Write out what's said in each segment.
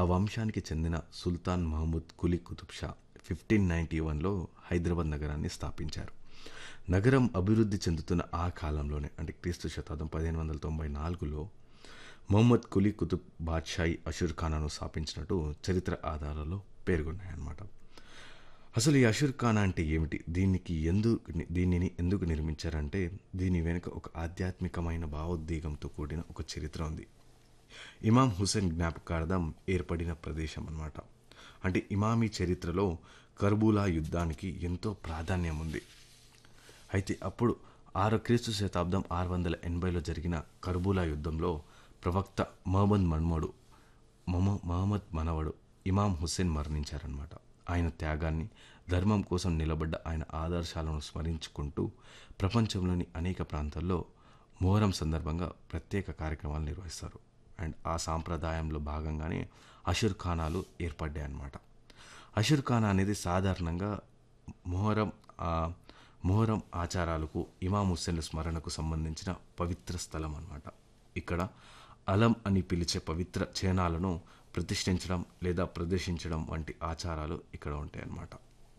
ఆ వంశానికి చెందిన సుల్తాన్ మహమూద్ కులీ కుతుబ్ షా ఫిఫ్టీన్ నైంటీ వన్లో హైదరాబాద్ నగరాన్ని స్థాపించారు నగరం అభివృద్ధి చెందుతున్న ఆ కాలంలోనే అంటే క్రీస్తు శతాబ్దం పదిహేను వందల తొంభై నాలుగులో మొహమ్మద్ కులీ కుతుబ్ బాద్షాయి అషూర్ ఖానాను స్థాపించినట్టు చరిత్ర ఆధారాల్లో పేర్కొన్నాయన్నమాట అసలు ఈ అషూర్ ఖానా అంటే ఏమిటి దీనికి ఎందుకు దీనిని ఎందుకు నిర్మించారంటే దీని వెనుక ఒక ఆధ్యాత్మికమైన భావోద్వేగంతో కూడిన ఒక చరిత్ర ఉంది ఇమాం హుసేన్ జ్ఞాపకార్థం ఏర్పడిన ప్రదేశం అన్నమాట అంటే ఇమామీ చరిత్రలో కర్బూలా యుద్ధానికి ఎంతో ప్రాధాన్యం ఉంది అయితే అప్పుడు ఆరో క్రీస్తు శతాబ్దం ఆరు వందల ఎనభైలో జరిగిన కర్బూలా యుద్ధంలో ప్రవక్త మహమ్మద్ మన్మడు మమ మహమ్మద్ మనవడు ఇమాం హుస్సేన్ మరణించారనమాట ఆయన త్యాగాన్ని ధర్మం కోసం నిలబడ్డ ఆయన ఆదర్శాలను స్మరించుకుంటూ ప్రపంచంలోని అనేక ప్రాంతాల్లో మొహరం సందర్భంగా ప్రత్యేక కార్యక్రమాలు నిర్వహిస్తారు అండ్ ఆ సాంప్రదాయంలో భాగంగానే అషుర్ ఖానాలు ఏర్పడ్డాయి అన్నమాట అషుర్ ఖానా అనేది సాధారణంగా మొహరం ఆ, మొహరం ఆచారాలకు ఇమాం హుస్సేన్ స్మరణకు సంబంధించిన పవిత్ర స్థలం అన్నమాట ఇక్కడ అలం అని పిలిచే పవిత్ర చిహ్నాలను ప్రతిష్ఠించడం లేదా ప్రదర్శించడం వంటి ఆచారాలు ఇక్కడ ఉంటాయి అన్నమాట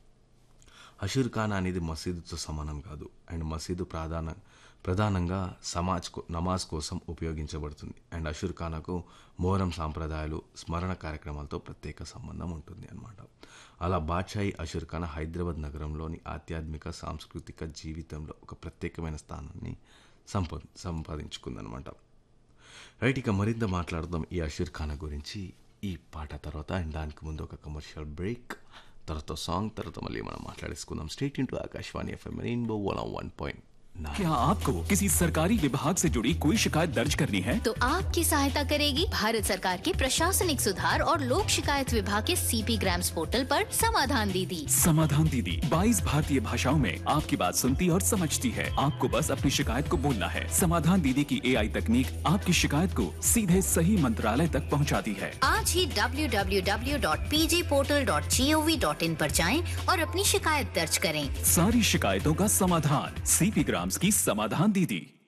అషూర్ ఖానా అనేది మసీదుతో సమానం కాదు అండ్ మసీదు ప్రధాన ప్రధానంగా సమాజ్ కో- నమాజ్ కోసం ఉపయోగించబడుతుంది అండ్ అషూర్ ఖానాకు మోహరం సాంప్రదాయాలు స్మరణ కార్యక్రమాలతో ప్రత్యేక సంబంధం ఉంటుంది అన్నమాట అలా బాద్షాయి అషూర్ ఖానా హైదరాబాద్ నగరంలోని ఆధ్యాత్మిక సాంస్కృతిక జీవితంలో ఒక ప్రత్యేకమైన స్థానాన్ని సంపా సంపాదించుకుందనమాట రైట్ ఇక మరింత మాట్లాడదాం ఈ అషీర్ ఖానా గురించి ఈ పాట తర్వాత అండ్ దానికి ముందు ఒక కమర్షియల్ బ్రేక్ తర్వాత సాంగ్ తర్వాత మళ్ళీ మనం మాట్లాడేసుకుందాం stay tuned to Akashvani FM Rainbow one one point क्या आपको किसी सरकारी विभाग से जुड़ी कोई शिकायत दर्ज करनी है तो आपकी सहायता करेगी भारत सरकार के प्रशासनिक सुधार और लोक शिकायत विभाग के सीपी ग्राम्स पोर्टल पर समाधान दीदी समाधान दीदी 22 भारतीय भाषाओं में आपकी बात सुनती और समझती है आपको बस अपनी शिकायत को बोलना है समाधान दीदी की एआई तकनीक आपकी शिकायत को सीधे सही मंत्रालय तक पहुंचाती है आज ही www.pjportal.gov.in पर जाएं और अपनी शिकायत दर्ज करें सारी शिकायतों का समाधान सीपी ग्राम्स की समाधान दीदी